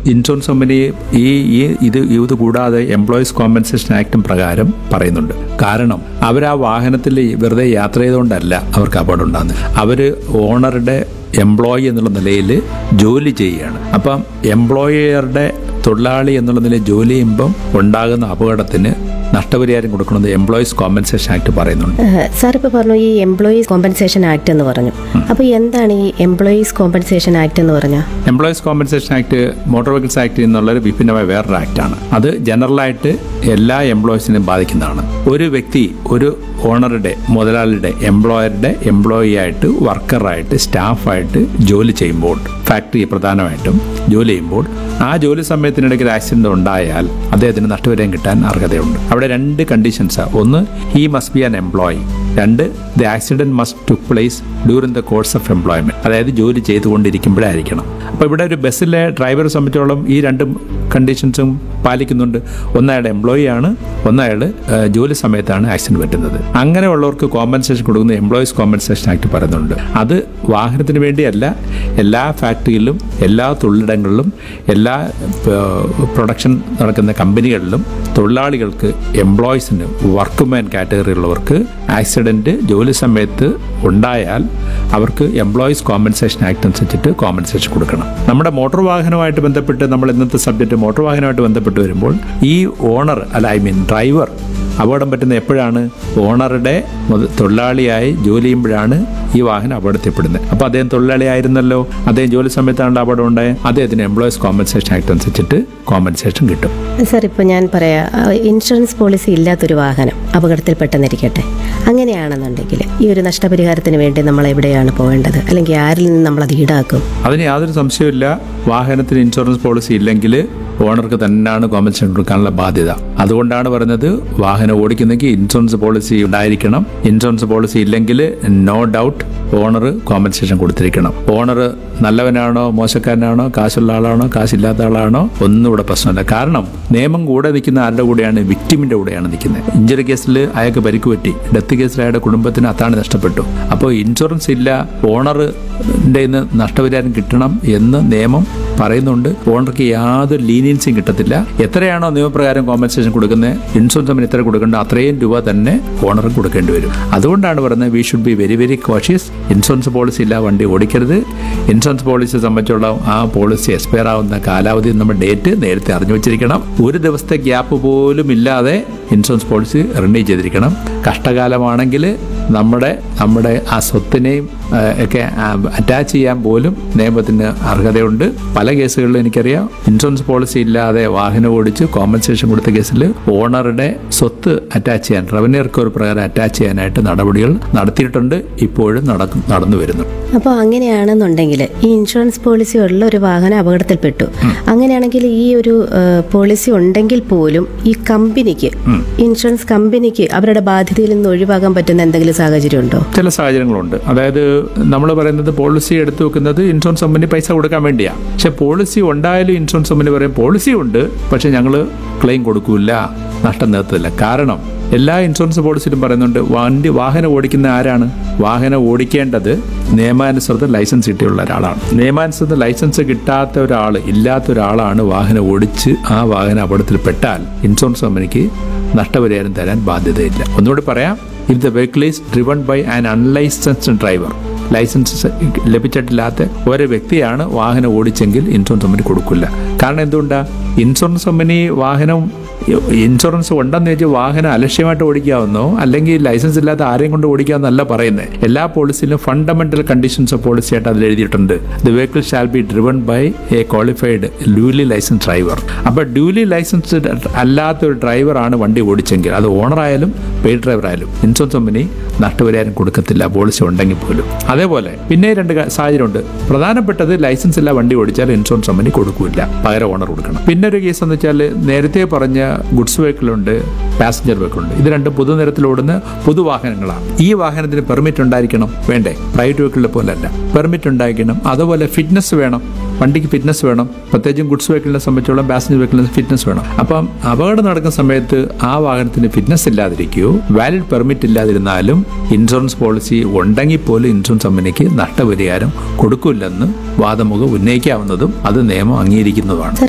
insurance company ഈ ഈ ഇത് ഇത് കൂടാതെ എംപ്ലോയീസ് കോമ്പൻസേഷൻ ആക്ടും പ്രകാരം പറയുന്നുണ്ട് കാരണം അവർ ആ വാഹനത്തിൽ വെറുതെ യാത്ര ചെയ്തുകൊണ്ടല്ല അവർക്ക് അപകടം ഉണ്ടാകുന്നത് അവര് ഓണറുടെ എംപ്ലോയി എന്നുള്ള നിലയിൽ ജോലി ചെയ്യുകയാണ് അപ്പം എംപ്ലോയറുടെ തൊഴിലാളി എന്നുള്ള നിലയിൽ ജോലി ചെയ്യുമ്പം ഉണ്ടാകുന്ന അപകടത്തിന് നഷ്ടപരിഹാരം കൊടുക്കണമെന്ന് എംപ്ലോയീസ് കോമ്പൻസേഷൻ ആക്ട് പറയുന്നുണ്ട് സാർ ഇപ്പോൾ പറഞ്ഞു ഈ എംപ്ലോയീസ് കോമ്പൻസേഷൻ ആക്ട് എന്ന് പറഞ്ഞു അപ്പോൾ എന്താണ് ഈ എംപ്ലോയീസ് കോമ്പൻസേഷൻ ആക്ട് എന്ന് പറഞ്ഞാൽ employees compensation act motor vehicles act എന്നുള്ളൊരു വിഭിന്നമായ വേറൊരു ആക്ടാണ് അത് ജനറലായിട്ട് എല്ലാ എംപ്ലോയീസിനെയും ബാധിക്കുന്നതാണ് ഒരു വ്യക്തി ഒരു ഓണറുടെ മുതലാളിയുടെ എംപ്ലോയറുടെ എംപ്ലോയി ആയിട്ട് വർക്കറായിട്ട് സ്റ്റാഫായിട്ട് ജോലി ചെയ്യുമ്പോൾ ഫാക്ടറി പ്രധാനമായിട്ടും ജോലി ചെയ്യുമ്പോൾ ആ ജോലി സമയത്തിനിടയ്ക്ക് ഒരു ആക്സിഡന്റ് ഉണ്ടായാൽ അദ്ദേഹത്തിന് നഷ്ടപരിഹാരം കിട്ടാൻ അർഹതയുണ്ട് അവിടെ രണ്ട് കണ്ടീഷൻസാണ് ഒന്ന് he must be an employee രണ്ട് the accident must to place during the course of employment അതായത് ജോലി ചെയ്തുകൊണ്ടിരിക്കുമ്പോഴായിരിക്കണം അപ്പോൾ ഇവിടെ ഒരു ബസ്സിലെ ഡ്രൈവറെ സംബന്ധിച്ചോളം ഈ രണ്ട് കണ്ടീഷൻസും പാലിക്കുന്നുണ്ട് ഒന്ന് അയാളുടെ എംപ്ലോയി ആണ് ഒന്ന് അയാൾ ജോലി സമയത്താണ് ആക്സിഡന്റ് പറ്റുന്നത് അങ്ങനെയുള്ളവർക്ക് കോമ്പൻസേഷൻ കൊടുക്കുന്ന എംപ്ലോയീസ് കോമ്പൻസേഷൻ ആക്ട് പറയുന്നുണ്ട് അത് വാഹനത്തിന് വേണ്ടിയല്ല എല്ലാ ഫാക്ടറിയിലും എല്ലാ തൊഴിലിടങ്ങളിലും എല്ലാ പ്രൊഡക്ഷൻ നടക്കുന്ന കമ്പനികളിലും തൊഴിലാളികൾക്ക് എംപ്ലോയീസിന് വർക്ക്മാൻ കാറ്റഗറിയുള്ളവർക്ക് ആക്സിഡന്റ് ജോലി സമയത്ത് ഉണ്ടായാൽ അവർക്ക് എംപ്ലോയീസ് കോമ്പൻസേഷൻ ആക്ട് അനുസരിച്ചിട്ട് കോമ്പൻസേഷൻ കൊടുക്കണം നമ്മുടെ മോട്ടോർ വാഹനവുമായിട്ട് ബന്ധപ്പെട്ട് നമ്മൾ ഇന്നത്തെ സബ്ജക്റ്റ് മോട്ടോർ വാഹനമായിട്ട് ബന്ധപ്പെട്ട് വരുമ്പോൾ ഈ ഓണർ അല്ല ഐ മീൻ ഡ്രൈവർ അപകടം പറ്റുന്ന എപ്പോഴാണ് ഓണറുടെ മുത- തൊഴിലാളിയായി ജോലി ചെയ്യുമ്പോഴാണ് ഈ വാഹനം അപകടത്തിൽപ്പെടുന്നത് അപ്പോൾ അദ്ദേഹം തൊഴിലാളിയായിരുന്നല്ലോ അദ്ദേഹം ജോലി സമയത്താണ് അപകടം ഉണ്ടായത് അദ്ദേഹത്തിന് എംപ്ലോയീസ് കോമ്പൻസേഷൻ ആക്ട് അനുസരിച്ചിട്ട് കോമ്പൻസേഷൻ കിട്ടും സാർ ഇപ്പോൾ ഞാൻ പറയാം ആ, ഇൻഷുറൻസ് പോളിസി ഇല്ലാത്തൊരു വാഹനം അപകടത്തിൽ പെട്ടെന്നിരിക്കട്ടെ അങ്ങനെയാണെന്നുണ്ടെങ്കിൽ ഈ ഒരു നഷ്ടപരിഹാരത്തിന് വേണ്ടി നമ്മൾ എവിടെയാണ് പോകേണ്ടത് അല്ലെങ്കിൽ ആരിൽ നിന്ന് നമ്മളത് ഈടാക്കും അതിന് യാതൊരു സംശയമില്ല വാഹനത്തിന് ഇൻഷുറൻസ് പോളിസി ഇല്ലെങ്കിൽ ഓണർക്ക് തന്നെയാണ് കോമ്പൻസേഷൻ കൊടുക്കാനുള്ള ബാധ്യത അതുകൊണ്ടാണ് പറയുന്നത് വാഹനം ഓടിക്കുന്നെങ്കിൽ ഇൻഷുറൻസ് പോളിസി ഉണ്ടായിരിക്കണം ഇൻഷുറൻസ് പോളിസി ഇല്ലെങ്കിൽ നോ ഡൗട്ട് ഓണർ കോമ്പൻസേഷൻ കൊടുത്തിരിക്കണം ഓണർ നല്ലവനാണോ മോശക്കാരനാണോ കാശുള്ള ആളാണോ കാശില്ലാത്ത ആളാണോ ഒന്നും ഇവിടെ പ്രശ്നമില്ല കാരണം നിയമം കൂടെ നിൽക്കുന്ന ആരുടെ കൂടെയാണ് വിക്ടിമിന്റെ കൂടെയാണ് നിൽക്കുന്നത് ഇഞ്ചുറി കേസിൽ അയാൾക്ക് പരിക്ക് പറ്റി ഡെത്ത് കേസിൽ അയാളുടെ കുടുംബത്തിന് അത്താണി നഷ്ടപ്പെട്ടു അപ്പോൾ ഇൻഷുറൻസ് ഇല്ല ഓണറിന്റെ നിന്ന് നഷ്ടപരിഹാരം കിട്ടണം എന്ന് നിയമം പറയുന്നുണ്ട് ഓണർക്ക് യാതൊരു ലീനിയൻസിയും കിട്ടത്തില്ല എത്രയാണോ നിയമപ്രകാരം കോമ്പൻസേഷൻ കൊടുക്കുന്നത് ഇൻഷുറൻസ് കമ്പനി എത്ര കൊടുക്കേണ്ടോ അത്രയും രൂപ തന്നെ ഓണറും കൊടുക്കേണ്ടി വരും അതുകൊണ്ടാണ് പറയുന്നത് we should be very very cautious insurance policy ഇല്ല വണ്ടി ഓടിക്കരുത് ഇൻഷുറൻസ് പോളിസി സംബന്ധിച്ചുള്ള ആ പോളിസി എക്സ്പയർ ആവുന്ന കാലാവധി നമ്മൾ ഡേറ്റ് നേരത്തെ അറിഞ്ഞു വെച്ചിരിക്കണം ഒരു ദിവസത്തെ ഗ്യാപ്പ് പോലും ഇല്ലാതെ ഇൻഷുറൻസ് പോളിസി റിന്യൂ ചെയ്തിരിക്കണം കഷ്ടകാലമാണെങ്കിൽ നമ്മുടെ നമ്മുടെ ആ സ്വത്തിനെയും ആ, ഒക്കെ അറ്റാച്ച് ചെയ്യാൻ പോലും നിയമത്തിന് അർഹതയുണ്ട് പല കേസുകളിലും എനിക്കറിയാം ഇൻഷുറൻസ് പോളിസി ഇല്ലാതെ വാഹനം ഓടിച്ച് കോമ്പൻസേഷൻ കൊടുത്ത കേസിൽ ഓണറുടെ സ്വത്ത് അറ്റാച്ച് ചെയ്യാൻ റവന്യൂ റിക്കവറി പ്രകാരം അറ്റാച്ച് ചെയ്യാനായിട്ട് നടപടികൾ നടത്തിയിട്ടുണ്ട് ഇപ്പോഴും നടക്കും നടന്നു വരുന്നു അപ്പോൾ അങ്ങനെയാണെന്നുണ്ടെങ്കിൽ ഈ ഇൻഷുറൻസ് പോളിസി ഉള്ള ഒരു വാഹനം അപകടത്തിൽപ്പെട്ടു അങ്ങനെയാണെങ്കിൽ ഈ ഒരു ആ, പോളിസി ഉണ്ടെങ്കിൽ പോലും ഈ കമ്പനിക്ക് ഇൻഷുറൻസ് കമ്പനിക്ക് അവരുടെ ബാധ്യതയിൽ നിന്ന് ഒഴിവാക്കാൻ പറ്റുന്ന എന്തെങ്കിലും സാഹചര്യം ഉണ്ടോ ചില സാഹചര്യങ്ങളുണ്ട് അതായത് നമ്മൾ പറയുന്നത് പോളിസി എടുത്തു വെക്കുന്നത് ഇൻഷുറൻസ് കമ്പനി പൈസ കൊടുക്കാൻ വേണ്ടിയാണ് പക്ഷെ പോളിസി ഉണ്ടായാലും ഇൻഷുറൻസ് കമ്പനി പറയും പോളിസി ഉണ്ട് പക്ഷെ ഞങ്ങൾ ക്ലെയിം കൊടുക്കൂല നഷ്ടം നിർത്തില്ല കാരണം എല്ലാ ഇൻഷുറൻസ് പോളിസിയിലും പറയുന്നുണ്ട് വണ്ടി വാഹനം ഓടിക്കുന്ന ആരാണ് വാഹനം ഓടിക്കേണ്ടത് നിയമാനുസൃത ലൈസൻസ് കിട്ടിയുള്ള ഒരാളാണ് നിയമാനുസൃത ലൈസൻസ് കിട്ടാത്ത ഒരാൾ ഇല്ലാത്ത ഒരാളാണ് വാഹനം ഓടിച്ച് ആ വാഹനം അപകടത്തിൽപ്പെട്ടാൽ ഇൻഷുറൻസ് കമ്പനിക്ക് നഷ്ടപരിഹാരം തരാൻ ബാധ്യതയില്ല ഒന്നുകൂടി പറയാം if the vehicle is driven by an unlicensed driver licence ലഭിച്ചിട്ടില്ലാത്ത ഒരു വ്യക്തിയാണ് വാഹനം ഓടിച്ചെങ്കിൽ ഇൻഷുറൻസ് കമ്പനി കൊടുക്കില്ല കാരണം എന്തുകൊണ്ടാ ഇൻഷുറൻസ് കമ്പനി വാഹനം ഇൻഷുറൻസ് ഉണ്ടെന്ന് വെച്ച് വാഹനം അലക്ഷ്യമായിട്ട് ഓടിക്കാവുന്നോ അല്ലെങ്കിൽ ലൈസൻസ് ഇല്ലാത്ത ആരെയും കൊണ്ട് ഓടിക്കാമെന്നല്ല പറയുന്നത് എല്ലാ പോളിസിയിലും ഫണ്ടമെന്റൽ കണ്ടീഷൻസ് ഓഫ് പോളിസി ആയിട്ട് അതിൽ എഴുതിയിട്ടുണ്ട് the vehicle shall be driven by a qualified duly licence driver അപ്പൊ ഡ്യൂലി ലൈസൻസ്ഡ് അല്ലാത്ത ഒരു ഡ്രൈവറാണ് വണ്ടി ഓടിച്ചെങ്കിൽ അത് ഓണർ ആയാലും പെയ്ഡ് ഡ്രൈവർ ആയാലും ഇൻഷുറൻസ് കമ്പനി നഷ്ടപരിഹാരം കൊടുക്കത്തില്ല പോളിസി ഉണ്ടെങ്കിൽ പോലും അതേപോലെ പിന്നെ രണ്ട് ക- സാഹചര്യമുണ്ട് പ്രധാനപ്പെട്ടത് ലൈസൻസ് ഇല്ല വണ്ടി ഓടിച്ചാൽ ഇൻഷുറൻസ് കമ്പനി കൊടുക്കില്ല പകരം ഓണർ കൊടുക്കണം പിന്നെ ഒരു കേസ് എന്ന് വെച്ചാൽ നേരത്തെ പറഞ്ഞ ഗുഡ്സ് വെഹിക്കിൾ ഉണ്ട് പാസഞ്ചർ വെഹിക്കിൾ ഉണ്ട് ഇത് രണ്ട് പൊതുനിരത്തിൽ ഓടുന്ന പൊതുവാഹനങ്ങളാണ് ഈ വാഹനത്തിന് പെർമിറ്റ് ഉണ്ടായിരിക്കണം വേണ്ടേ പ്രൈവറ്റ് വെഹിക്കിളിനെ പോലെ അല്ല പെർമിറ്റ് ഉണ്ടായിരിക്കണം അതുപോലെ ഫിറ്റ്നസ് വേണം വണ്ടിക്ക് ഫിറ്റ്നസ് വേണം പ്രത്യേകിച്ചും ഗുഡ്സ് വെഹിക്കിളിനെ സംബന്ധിച്ചോളം പാസഞ്ചർ വെഹിക്കിളിന് ഫിറ്റ്നസ് വേണം അപ്പം അപകടം നടക്കുന്ന സമയത്ത് ആ വാഹനത്തിന് ഫിറ്റ്നസ് ഇല്ലാതിരിക്കുകയോ വാലിഡ് പെർമിറ്റ് ഇല്ലാതിരുന്നാലും ഇൻഷുറൻസ് പോളിസി ഉണ്ടെങ്കിൽ പോലും ഇൻഷുറൻസ് കമ്പനിക്ക് നഷ്ടപരിഹാരം കൊടുക്കില്ലെന്ന് വാദമുഖം ഉന്നയിക്കാവുന്നതും അത് നിയമം അംഗീകരിക്കുന്നതുമാണ്